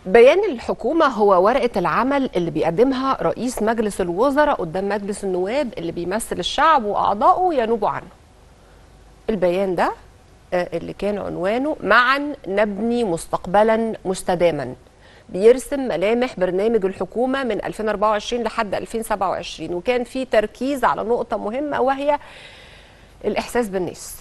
بيان الحكومة هو ورقة العمل اللي بيقدمها رئيس مجلس الوزراء قدام مجلس النواب اللي بيمثل الشعب وأعضائه ينوبوا عنه البيان ده آه، اللي كان عنوانه معا نبني مستقبلا مستداما بيرسم ملامح برنامج الحكومة من 2024 لحد 2027 وكان في تركيز على نقطة مهمة وهي الإحساس بالناس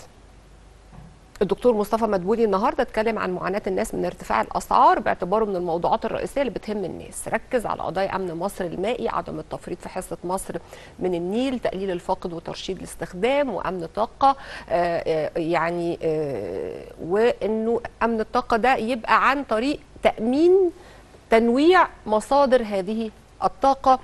الدكتور مصطفى مدبولي النهارده اتكلم عن معاناه الناس من ارتفاع الاسعار باعتباره من الموضوعات الرئيسيه اللي بتهم الناس، ركز على قضايا امن مصر المائي، عدم التفريط في حصه مصر من النيل، تقليل الفقد وترشيد الاستخدام وامن الطاقه آه، آه، يعني آه، وانه امن الطاقه ده يبقى عن طريق تامين تنويع مصادر هذه الطاقة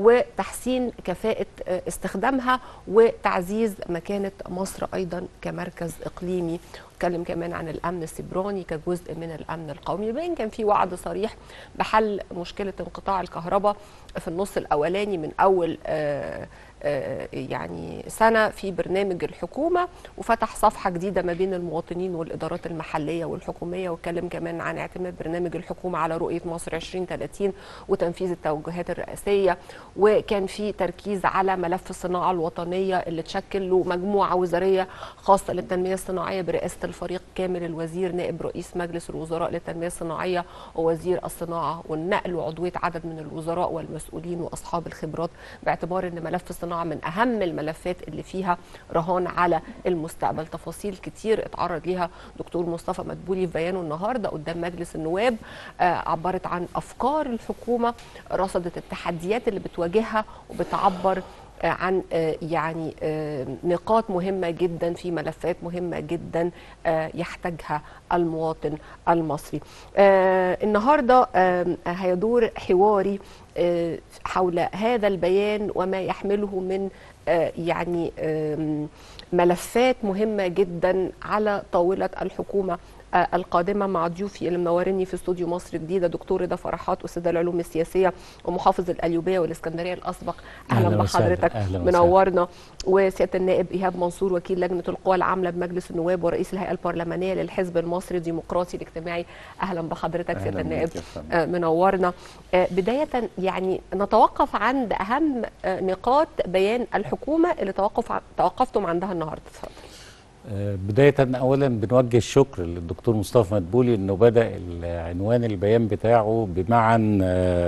وتحسين كفاءة آه، استخدامها وتعزيز مكانة مصر أيضا كمركز إقليمي اتكلم كمان عن الأمن السيبراني كجزء من الأمن القومي بين كان في وعد صريح بحل مشكلة انقطاع الكهرباء في النص الأولاني من أول آه، آه، يعني سنة في برنامج الحكومة وفتح صفحة جديدة ما بين المواطنين والإدارات المحلية والحكومية واتكلم كمان عن اعتماد برنامج الحكومة على رؤية مصر 2030 وتنفيذ التوجهات الرئاسية وكان في تركيز على ملف الصناعة الوطنية اللي تشكل له مجموعة وزارية خاصة للتنمية الصناعية برئاسة الفريق كامل الوزير نائب رئيس مجلس الوزراء للتنمية الصناعية ووزير الصناعة والنقل وعضوية عدد من الوزراء والمسؤولين وأصحاب الخبرات باعتبار أن ملف الصناعة من أهم الملفات اللي فيها رهان على المستقبل تفاصيل كتير اتعرض ليها دكتور مصطفى مدبولي في بيانه النهاردة قدام مجلس النواب آه، عبرت عن أفكار الحكومة رصدت التحديات اللي بتواجهها وبتعبر آه، عن آه، يعني آه، نقاط مهمة جدا في ملفات مهمة جدا آه، يحتاجها المواطن المصري آه، النهاردة آه، هيدور حواري آه، حول هذا البيان وما يحمله من آه، يعني آم، ملفات مهمة جدا على طاولة الحكومة آه، القادمة مع ضيوفي اللي منورني في استوديو مصر الجديدة دكتور رضا فرحات أستاذ العلوم السياسية ومحافظ القليوبية والإسكندرية الأسبق أهلا, أهلا وسهلا، بحضرتك أهلا وسهلا. منورنا وسيادة النائب إيهاب منصور وكيل لجنة القوى العاملة بمجلس النواب ورئيس الهيئة البرلمانية للحزب المصري الديمقراطي الاجتماعي أهلا بحضرتك سيادة أهلا النائب بيك يا فندم. آه، منورنا آه، بداية يعني نتوقف عند أهم آه، نقاط بيان الحكومة اللي توقف ع- توقفتم عندها النهاردة اتفضل آه، بداية أولا بنوجه الشكر للدكتور مصطفى مدبولي إنه بدأ عنوان البيان بتاعه بمعا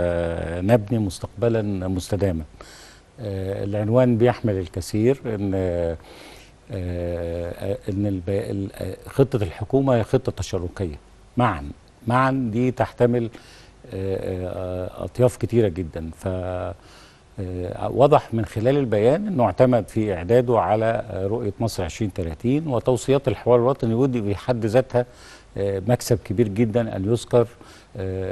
آه، نبني مستقبلا مستداما. آه، العنوان بيحمل الكثير إن آه، آه، إن الب- ال- آه، خطة الحكومة هي خطة تشاركية معا معا دي تحتمل آه، آه، أطياف كتيرة جدا ف آه، وضح من خلال البيان انه اعتمد في اعداده على آه، رؤيه مصر 2030 وتوصيات الحوار الوطني ودي في حد ذاتها آه، مكسب كبير جدا ان يذكر آه،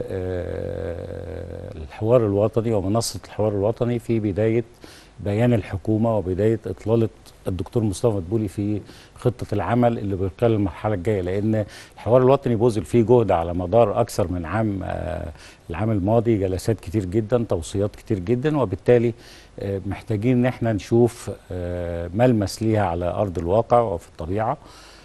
آه، الحوار الوطني ومنصه الحوار الوطني في بدايه بيان الحكومه وبدايه اطلاله الدكتور مصطفى مدبولي في خطه العمل اللي بيقال المرحله الجايه لان الحوار الوطني بذل فيه جهد على مدار اكثر من عام آه، العام الماضي جلسات كتير جدا توصيات كتير جدا وبالتالي آه، محتاجين ان احنا نشوف آه، ملمس ليها على ارض الواقع وفي الطبيعه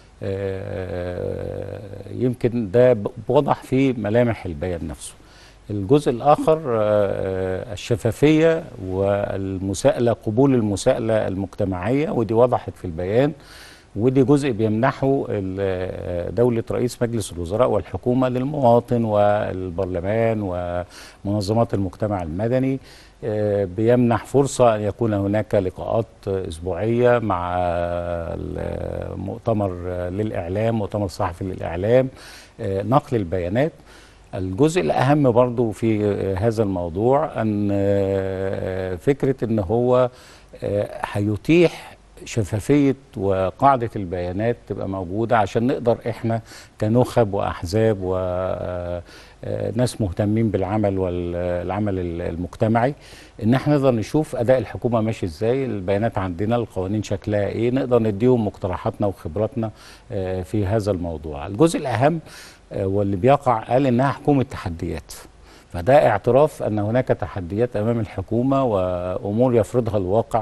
آه، يمكن ده ب- وضح في ملامح البيان نفسه الجزء الآخر آه، الشفافية والمساءلة قبول المساءلة المجتمعية ودي وضحت في البيان ودي جزء بيمنحه ال- دولة رئيس مجلس الوزراء والحكومة للمواطن والبرلمان ومنظمات المجتمع المدني آه، بيمنح فرصة أن يكون هناك لقاءات أسبوعية مع المؤتمر للإعلام مؤتمر صحفي للإعلام آه، نقل البيانات الجزء الأهم برضو في آه، هذا الموضوع أن آه، فكرة أن هو آه، هيتيح شفافية وقاعدة البيانات تبقى موجودة عشان نقدر احنا كنخب وأحزاب وناس مهتمين بالعمل والعمل المجتمعي ان احنا نقدر نشوف اداء الحكومة ماشي ازاي البيانات عندنا القوانين شكلها ايه نقدر نديهم مقترحاتنا وخبراتنا آه، في هذا الموضوع الجزء الأهم آه، واللي بيقع قال انها حكومة تحديات فده اعتراف ان هناك تحديات امام الحكومه وامور يفرضها الواقع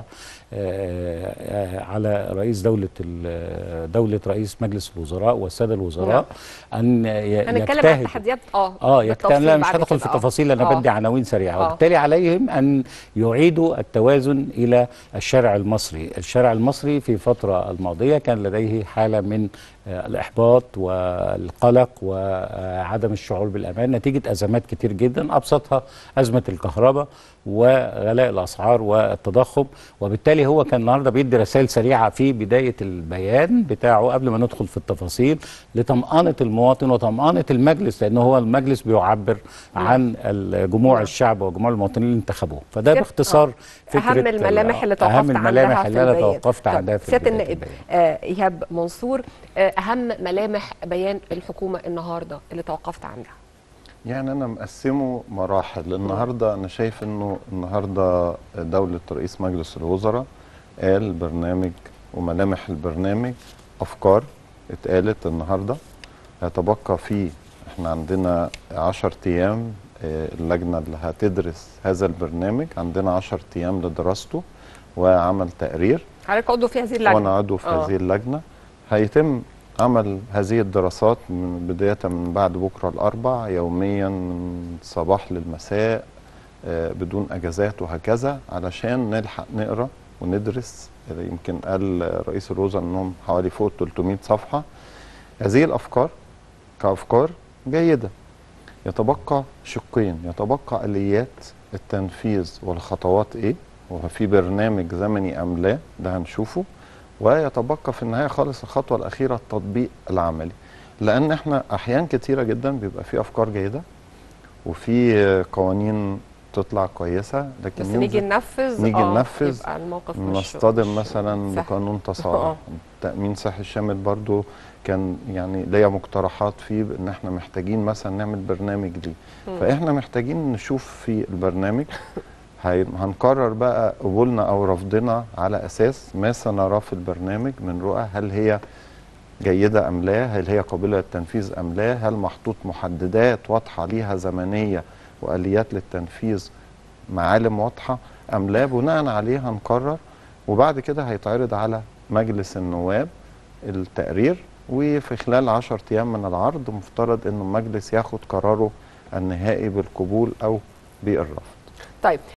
آه، آه، على رئيس دولة ال- دولة رئيس مجلس الوزراء والسادة الوزراء أن ي- هنتكلم عن يجتهدوا التحديات اه اه يكتمل لا مش بالتفصيل هدخل بعد في كده. آه. التفاصيل انا آه. بدي عناوين سريعه آه. وبالتالي عليهم ان يعيدوا التوازن الى الشارع المصري الشارع المصري في الفتره الماضيه كان لديه حاله من آه، الاحباط والقلق وعدم الشعور بالامان نتيجه ازمات كتير جدا ابسطها ازمه الكهرباء وغلاء الاسعار والتضخم وبالتالي هو كان النهارده بيدي رسائل سريعه في بدايه البيان بتاعه قبل ما ندخل في التفاصيل لطمانه المواطن وطمانه المجلس لان هو المجلس بيعبر عن جموع نعم. الشعب وجموع المواطنين اللي انتخبوه فده سيادة- باختصار آه. فكره اهم الملامح اللي توقفت اهم الملامح عندها اللي في انا البيان. توقفت طب عندها في سياده بداية النائب البيان. آه ايهاب منصور آه اهم ملامح بيان الحكومه النهارده اللي توقفت عندها يعني انا مقسمه مراحل النهارده انا شايف انه النهارده دوله رئيس مجلس الوزراء قال برنامج وملامح البرنامج افكار اتقالت النهارده هيتبقى فيه احنا عندنا 10 ايام آه، اللجنه اللي هتدرس هذا البرنامج عندنا 10 ايام لدراسته وعمل تقرير حضرتك عضو في هذه اللجنه وانا عضو في آه. هذه اللجنه هيتم عمل هذه الدراسات من بدايه من بعد بكره الاربع يوميا من الصباح للمساء آه، بدون اجازات وهكذا علشان نلحق نقرا وندرس آه، يمكن قال رئيس الوزراء انهم حوالي فوق 300 صفحه هذه الافكار كافكار جيده يتبقى شقين يتبقى اليات التنفيذ والخطوات ايه وفي برنامج زمني ام لا ده هنشوفه ويتبقى في النهايه خالص الخطوه الاخيره التطبيق العملي لان احنا احيان كتيره جدا بيبقى في افكار جيده وفي قوانين تطلع كويسه لكن بس ينزل نيجي ننفذ نيجي آه، ننفذ، يبقى الموقف مش نصطدم مش مثلا سهل. بقانون تصالح آه. تأمين صحي الشامل برضو كان يعني ليا مقترحات فيه ان احنا محتاجين مثلا نعمل برنامج ليه فاحنا محتاجين نشوف في البرنامج هي- هنقرر بقى قبولنا او رفضنا على اساس ما سنراه في البرنامج من رؤى هل هي جيدة أم لا هل هي قابلة للتنفيذ أم لا هل محطوط محددات واضحة ليها زمنية وآليات للتنفيذ معالم واضحة أم لا بناء عليه هنقرر وبعد كده هيتعرض على مجلس النواب التقرير وفي خلال عشر أيام من العرض مفترض أن المجلس ياخد قراره النهائي بالقبول أو بالرفض طيب